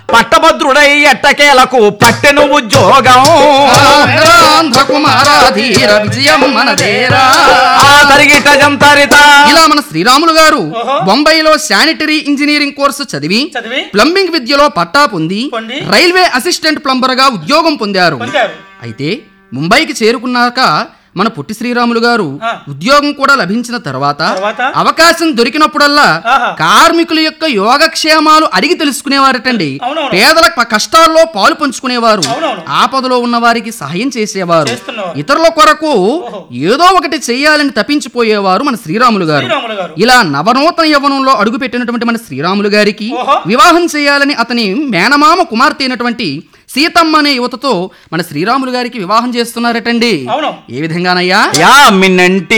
పట్టభద్రుడై ఎట్టకేలకు పట్టెను ఉద్యోగం ఆంధ్ర కుమారాధీర విజయం మనదేరా ఆ తరిగిట జంతరిత ఇలా మన శ్రీరాములు గారు బొంబాయిలో శానిటరీ ఇంజనీరింగ్ కోర్సు చదివి చదివి ప్లంబింగ్ విద్యలో పట్టా పొంది పొంది రైల్వే అసిస్టెంట్ ప్లంబర్ గా ఉద్యోగం పొందారు పొందారు అయితే ముంబైకి చేరుకున్నాక మన పొట్టి శ్రీరాములు గారు ఆ. ఉద్యోగం కూడా లభించిన తర్వాత తర్వాత? అవకాశం దొరికినప్పుడల్లా ఆహా. కార్మికుల యొక్క యోగక్షేమాలు అడిగి తెలుసుకునేవారటండి అవునవును. పేదల ప- కష్టాల్లో పాలు పంచుకునేవారు అవునవును. ఆపదలో ఉన్న వారికి సహాయం చేసేవారు చేస్తున్నవారు. ఇతరుల కొరకు ఓహో. ఏదో ఒకటి చేయాలని తప్పించిపోయేవారు మన శ్రీరాములు గారు శ్రీరాములు గారు ఇలా నవనూతన యవ్వనంలో అడుగుపెట్టినటువంటి మన శ్రీరాములు గారికి ఓహో. వివాహం చేయాలని అతని మేనమామ కుమార్తె అయినటువంటి సీతమ్మ అనే యువతతో మన శ్రీరాములు గారికి వివాహం చేస్తున్నారటండి అవును. ఏ విధంగానయ్యా యా మిన్నంటి